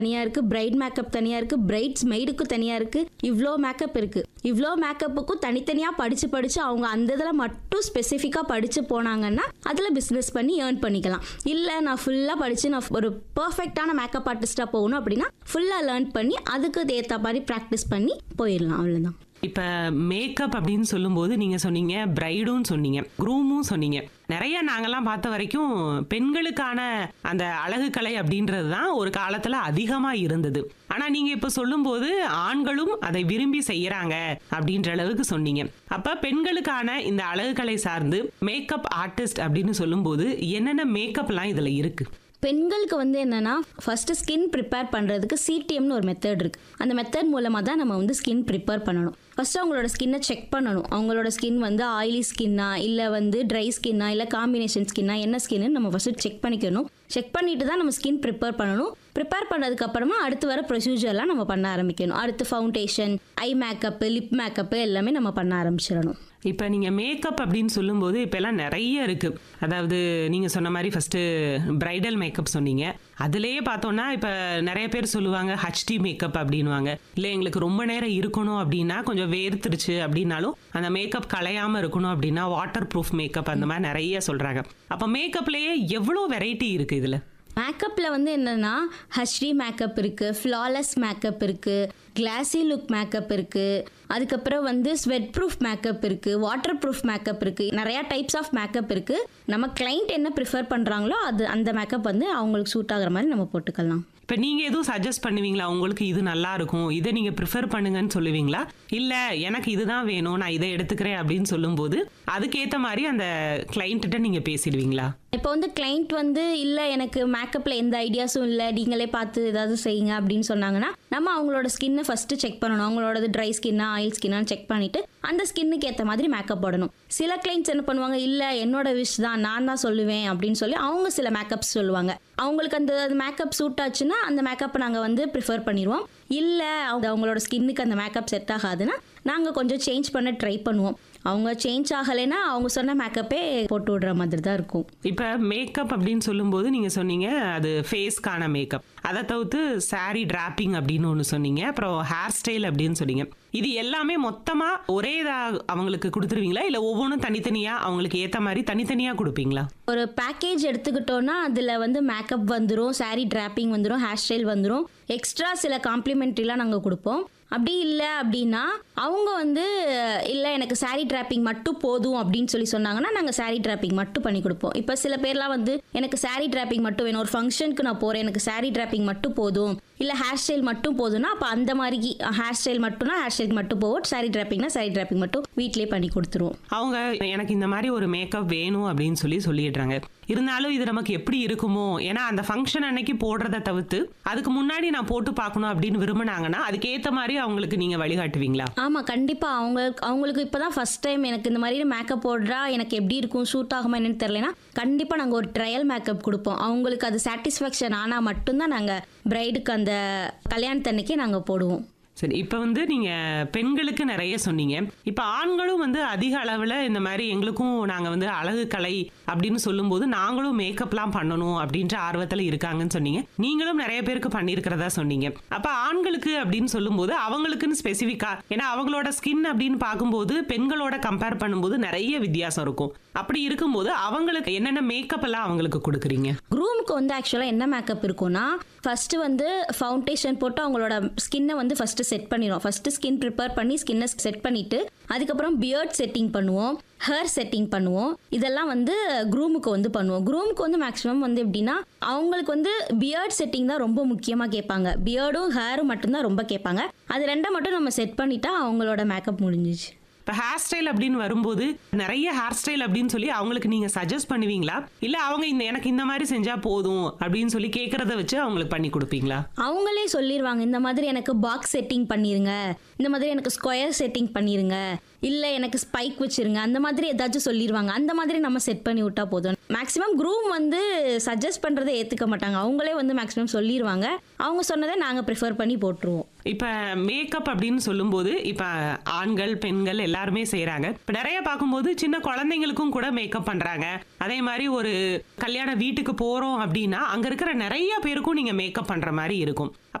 தனியாக இருக்குது bright makeup தனியாக இருக்குது பிரைட்ஸ் மெய்டுக்கு தனியாக இருக்குது இவ்வளோ மேக்கப் இருக்குது இவ்வளோ மேக்கப்புக்கும் தனித்தனியாக படித்து படித்து அவங்க அந்த இதில் மட்டும் ஸ்பெசிஃபிக்காக படித்து போனாங்கன்னா அதில் பிஸ்னஸ் பண்ணி ஏர்ன் பண்ணிக்கலாம் இல்லை நான் ஃபுல்லாக படித்து நான் ஒரு பர்ஃபெக்டான மேக்கப் ஆர்டிஸ்ட்டாக போகணும் அப்படின்னா ஃபுல்லாக லேர்ன் பண்ணி அதுக்கு ஏற்ற மாதிரி ப்ராக்டிஸ் பண்ணி போயிடலாம் அவ்வளோதான் இப்ப மேக்கப் அப்படின்னு சொல்லும்போது நீங்க சொன்னீங்க பிரைடும் சொன்னீங்க க்ரூமும் சொன்னீங்க நிறைய நாங்கெல்லாம் பார்த்த வரைக்கும் பெண்களுக்கான அந்த அழகு கலை அப்படின்றது தான் ஒரு காலத்துல அதிகமா இருந்தது ஆனா நீங்க இப்ப சொல்லும்போது ஆண்களும் அதை விரும்பி செய்யறாங்க அப்படின்ற அளவுக்கு சொன்னீங்க அப்ப பெண்களுக்கான இந்த அழகு கலை சார்ந்து மேக்கப் ஆர்டிஸ்ட் அப்படின்னு சொல்லும்போது என்னென்ன மேக்கப்லாம் இதுல இருக்கு பெண்களுக்கு வந்து என்னன்னா ஃபர்ஸ்ட் ஸ்கின் ப்ரிப்பேர் பண்ணுறதுக்கு சிடிஎம்னு ஒரு மெத்தட் இருக்கு அந்த மெத்தட் மூலமாக தான் நம்ம வந்து ஸ்கின் ப்ரிப்பேர் பண்ணணும் ஃபர்ஸ்ட் அவங்களோட ஸ்கின்னை செக் பண்ணணும் அவங்களோட ஸ்கின் வந்து ஆயிலி ஸ்கின்னா இல்லை வந்து ட்ரை ஸ்கின்னா இல்லை காம்பினேஷன் ஸ்கின்னா என்ன ஸ்கின்னு நம்ம ஃபர்ஸ்ட் செக் பண்ணிக்கணும் செக் பண்ணிட்டு தான் நம்ம ஸ்கின் ப்ரிப்பேர் பண்ணணும் ப்ரிப்பேர் பண்ணதுக்கு அப்புறமா அடுத்து வர ப்ரொசீஜர்லாம் நம்ம பண்ண ஆரம்பிக்கணும் அடுத்து foundation eye makeup lip makeup எல்லாமே நம்ம பண்ண ஆரம்பிச்சிடணும் இப்போ நீங்கள் மேக்கப் அப்படின்னு சொல்லும்போது இப்போ எல்லாம் நிறைய இருக்கு அதாவது நீங்கள் சொன்ன மாதிரி ஃபர்ஸ்ட் பிரைடல் மேக்கப் சொன்னீங்க அதுலேயே பார்த்தோன்னா இப்போ நிறைய பேர் சொல்லுவாங்க ஹச்டி மேக்கப் அப்படின்வாங்க இல்லை எங்களுக்கு ரொம்ப நேரம் இருக்கணும் அப்படின்னா கொஞ்சம் வேர்த்துருச்சு அப்படின்னாலும் அந்த மேக்கப் கலையாமல் இருக்கணும் அப்படின்னா வாட்டர் ப்ரூஃப் மேக்கப் அந்த மாதிரி நிறைய சொல்கிறாங்க அப்போ மேக்கப்லேயே எவ்வளோ வெரைட்டி இருக்குது இதில் மேக்கப்பில் வந்து என்னென்னா ஹச்டி மேக்கப் இருக்குது ஃப்ளாலெஸ் மேக்கப் இருக்குது கிளாஸி லுக் மேக்கப் இருக்குது அதுக்கப்புறம் வந்து ஸ்வெட் ப்ரூஃப் மேக்கப் இருக்குது வாட்டர் ப்ரூஃப் மேக்கப் இருக்குது நிறையா டைப்ஸ் ஆஃப் மேக்கப் இருக்குது நம்ம கிளைண்ட் என்ன ப்ரிஃபர் பண்ணுறாங்களோ அது அந்த மேக்கப் வந்து அவங்களுக்கு சூட் ஆகுற மாதிரி நம்ம போட்டுக்கலாம் இப்போ நீங்கள் எதுவும் சஜஸ்ட் பண்ணுவீங்களா உங்களுக்கு இது நல்லா இருக்கும் இதை நீங்கள் ப்ரிஃபர் பண்ணுங்கன்னு சொல்லுவீங்களா இல்லை எனக்கு இதுதான் வேணும் நான் இதை எடுத்துக்கிறேன் அப்படின்னு சொல்லும்போது அதுக்கேற்ற மாதிரி அந்த கிளைண்ட்டிட்ட நீங்கள் பேசிடுவீங்களா இப்போ வந்து கிளைண்ட் வந்து இல்லை எனக்கு மேக்கப்பில் எந்த ஐடியாஸும் இல்லை நீங்களே பார்த்து ஏதாவது செய்யுங்க அப்படின்னு சொன்னாங்கன்னா நம்ம அவங்களோட ஸ்கின்னை ஃபஸ்ட்டு செக் பண்ணணும் அவங்களோடது ட்ரை ஸ்கின்னா ஆயில் ஸ்கின்னான்னு செக் பண்ணிவிட்டு அந்த ஸ்கின்னுக்கு ஏற்ற மாதிரி மேக்கப் போடணும் சில கிளைண்ட்ஸ் என்ன பண்ணுவாங்க இல்லை என்னோட விஷ் தான் நான் தான் சொல்லுவேன் அப்படின்னு சொல்லி அவங்க சில மேக்கப்ஸ் சொல்லுவாங்க அவங்களுக்கு அந்த மேக்கப் சூட் ஆச்சுன்னா அந்த மேக்கப்பை நாங்கள் வந்து ப்ரிஃபர் பண்ணிடுவோம் இல்லை அவங்க அவங்களோட ஸ்கின்னுக்கு அந்த மேக்கப் செட் ஆகாதுன்னா நாங்கள் கொஞ்சம் சேஞ்ச் பண்ண ட்ரை பண்ணுவோம் அவங்க சேஞ்ச் ஆகலைன்னா அவங்க சொன்ன மேக்கப்பே போட்டு விடுற மாதிரி தான் இருக்கும் இப்போ மேக்கப் அப்படின்னு சொல்லும்போது நீங்கள் சொன்னீங்க அது ஃபேஸ்க்கான மேக்கப் அதை தவிர்த்து saree டிராப்பிங் அப்படின்னு ஒன்று சொன்னீங்க அப்புறம் ஹேர் ஸ்டைல் அப்படின்னு சொன்னீங்க இது எல்லாமே மொத்தமாக ஒரே இதாக அவங்களுக்கு கொடுத்துருவீங்களா இல்லை ஒவ்வொன்றும் தனித்தனியாக அவங்களுக்கு ஏற்ற மாதிரி தனித்தனியாக கொடுப்பீங்களா ஒரு பேக்கேஜ் எடுத்துக்கிட்டோன்னா அதில் வந்து மேக்கப் வந்துடும் saree டிராப்பிங் வந்துடும் ஹேர் ஸ்டைல் வந்துடும் எக்ஸ்ட்ரா சில காம்ப்ளிமெண்ட்ரிலாம் நாங்கள் கொடுப்போம் அப்படி இல்லை அப்படின்னா அவங்க வந்து இல்லை எனக்கு saree டிராப்பிங் மட்டும் போதும் அப்படின்னு சொல்லி சொன்னாங்கன்னா நாங்கள் saree டிராப்பிங் மட்டும் பண்ணி கொடுப்போம் இப்போ சில பேர்லாம் வந்து எனக்கு saree டிராப்பிங் மட்டும் வேணும் ஒரு ஃபங்க்ஷனுக்கு நான் போகிறேன் எனக்கு saree டிராப்பிங் மட்டும் போதும் இல்லை ஹேர் ஸ்டைல் மட்டும் போதும்னா அப்போ அந்த மாதிரி ஹேர் ஸ்டைல் மட்டும்னா ஹேர் ஸ்டைல் மட்டும் போவோம் saree டிராப்பிங்னா saree டிராப்பிங் மட்டும் வீட்டிலே பண்ணி கொடுத்துருவோம் அவங்க எனக்கு இந்த மாதிரி ஒரு மேக்கப் வேணும் அப்படின்னு சொல்லி சொல்லிடுறாங்க இருந்தாலும் இது நமக்கு எப்படி இருக்குமோ ஏன்னா அந்த ஃபங்க்ஷன் அன்னைக்கு போடுறத தவிர்த்து அதுக்கு முன்னாடி நான் போட்டு பார்க்கணும் அப்படின்னு விரும்பினாங்கன்னா அதுக்கேற்ற மாதிரி அவங்களுக்கு நீங்க வழிகாட்டுவீங்களா ஆமாம் கண்டிப்பாக அவங்க அவங்களுக்கு இப்போ தான் ஃபஸ்ட் டைம் எனக்கு இந்த மாதிரி மேக்கப் போடுறா எனக்கு எப்படி இருக்கும் சூட் ஆகுமா என்னன்னு தெரியலனா கண்டிப்பாக நாங்கள் ஒரு ட்ரையல் மேக்கப் கொடுப்போம் அவங்களுக்கு அது சாட்டிஸ்ஃபேக்ஷன் ஆனால் மட்டும்தான் நாங்கள் பிரைடுக்கு அந்த கல்யாணத்தன்னைக்கே நாங்கள் போடுவோம் சரி இப்போ வந்து நீங்கள் பெண்களுக்கு நிறைய சொன்னீங்க இப்போ ஆண்களும் வந்து அதிக அளவில் இந்த மாதிரி எங்களுக்கும் நாங்கள் வந்து அழகு கலை அப்படின்னு சொல்லும்போது நாங்களும் மேக்கப்லாம் பண்ணணும் அப்படின்ற ஆர்வத்தில் இருக்காங்கன்னு சொன்னீங்க நீங்களும் நிறைய பேருக்கு பண்ணியிருக்கிறதா சொன்னீங்க அப்போ ஆண்களுக்கு அப்படின்னு சொல்லும்போது அவங்களுக்குன்னு ஸ்பெசிஃபிக்காக ஏன்னா அவங்களோட ஸ்கின் அப்படின்னு பார்க்கும்போது பெண்களோட கம்பேர் பண்ணும்போது நிறைய வித்தியாசம் இருக்கும் அப்படி இருக்கும்போது அவங்களுக்கு என்னென்ன மேக்கப் எல்லாம் அவங்களுக்கு கொடுக்குறீங்க குரூமுக்கு வந்து ஆக்சுவலாக என்ன மேக்கப் இருக்கும்னா ஃபஸ்ட்டு வந்து ஃபவுண்டேஷன் போட்டு அவங்களோட ஸ்கின்னை வந்து ஃபஸ்ட்டு செட் பண்ணிடுவோம் ஃபஸ்ட்டு ஸ்கின் ப்ரிப்பேர் பண்ணி ஸ்கின்னை செட் பண்ணிவிட்டு அதுக்கப்புறம் பியர்ட் செட்டிங் பண்ணுவோம் ஹேர் செட்டிங் பண்ணுவோம் இதெல்லாம் வந்து குரூமுக்கு வந்து பண்ணுவோம் குரூமுக்கு வந்து மேக்ஸிமம் வந்து எப்படின்னா அவங்களுக்கு வந்து பியர்ட் செட்டிங் தான் ரொம்ப முக்கியமாக கேட்பாங்க பியர்டும் ஹேரும் மட்டும்தான் ரொம்ப கேட்பாங்க அது ரெண்டை மட்டும் நம்ம செட் பண்ணிட்டா அவங்களோட மேக்கப் முடிஞ்சிச்சு இப்போ ஹேர் ஸ்டைல் அப்படின்னு வரும்போது நிறைய ஹேர் ஸ்டைல் அப்படின்னு சொல்லி அவங்களுக்கு நீங்க சஜஸ்ட் பண்ணுவீங்களா இல்ல அவங்க இந்த எனக்கு இந்த மாதிரி செஞ்சா போதும் அப்படின்னு சொல்லி கேட்கறத வச்சு அவங்களுக்கு பண்ணி கொடுப்பீங்களா அவங்களே சொல்லிடுவாங்க இந்த மாதிரி எனக்கு பாக்ஸ் செட்டிங் பண்ணிருங்க இந்த மாதிரி எனக்கு ஸ்கொயர் செட்டிங் பண்ணிருங்க இல்லை எனக்கு ஸ்பைக் வச்சிருங்க அந்த மாதிரி ஏதாச்சும் சொல்லிடுவாங்க அந்த மாதிரி நம்ம செட் பண்ணி விட்டா போதும் மேக்ஸிமம் க்ரூம் வந்து சஜஸ்ட் பண்ணுறதை ஏற்றுக்க மாட்டாங்க அவங்களே வந்து மேக்ஸிமம் சொல்லிடுவாங்க அவங்க சொன்னதை நாங்கள் ப்ரிஃபர் பண்ணி போட்டுருவோம் இப்ப மேக்கப் அப்படின்னு சொல்லும்போது இப்ப ஆண்கள் பெண்கள் எல்லாருமே செய்றாங்க இப்ப நிறைய பார்க்கும்போது சின்ன குழந்தைங்களுக்கும் கூட மேக்கப் பண்றாங்க அதே மாதிரி ஒரு கல்யாண வீட்டுக்கு போறோம் அப்படின்னா அங்க இருக்கிற நிறைய பேருக்கும் நீங்க மேக்கப் பண்ற மாதிரி இருக்கும்